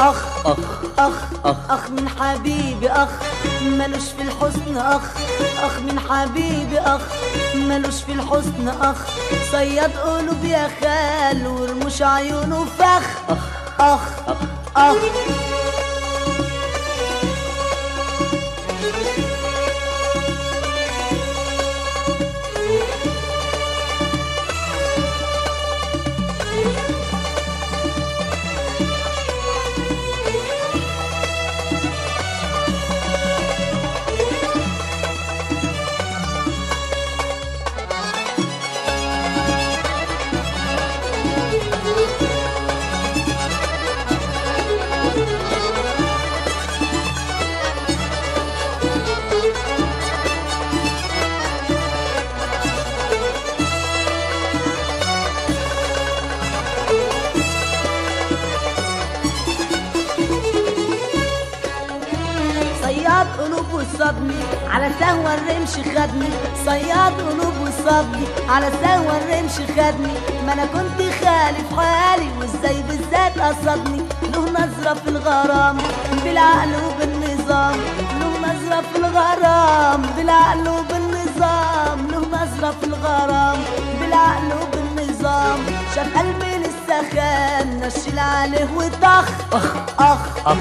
أخ أخ أخ أخ. أخ من حبيبي أخ ملوش في الحسن أخ أخ من حبيبي أخ ملوش في الحسن أخ صياد قلوب يا خال ورموش عيونه فخ أخ أخ أخ أخ صياد قلوب وصابني على سهوة الرمش خدني صياد قلوب وصابني على سهوة الرمش خدني ما انا كنت خالف حالي وازاي بالذات قصدني له نظرة في الغرام بالعقل وبالنظام له نظرة في الغرام بالعقل وبالنظام له نظرة في الغرام بالعقل وبالنظام شاف قلبي لسه خان نشل عليه وطخ أخ اخ أخ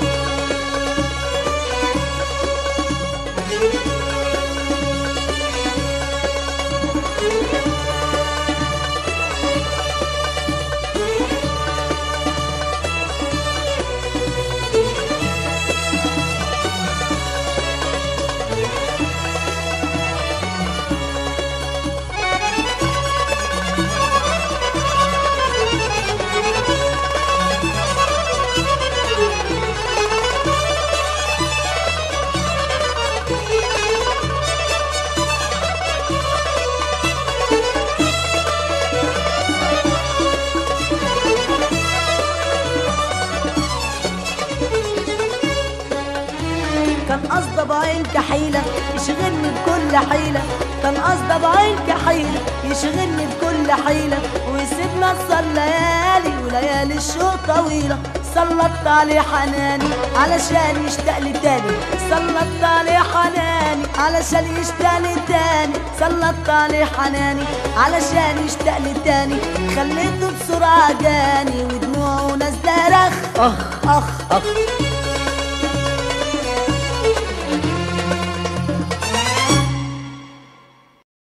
كان قصده بعين كحيلة يشغلني بكل حيلة كان قصده بعين كحيلة يشغلني بكل حيلة ويسيبنا نسهر ليالي وليالي الشوق طويلة سلطت عليه حناني علشان يشتاق لي تاني سلطت عليه حناني علشان يشتاق لي تاني سلطت عليه حناني علشان يشتاق لي تاني خليته بسرعة جاني ودموعه نازلة رخ أخ أخ أخ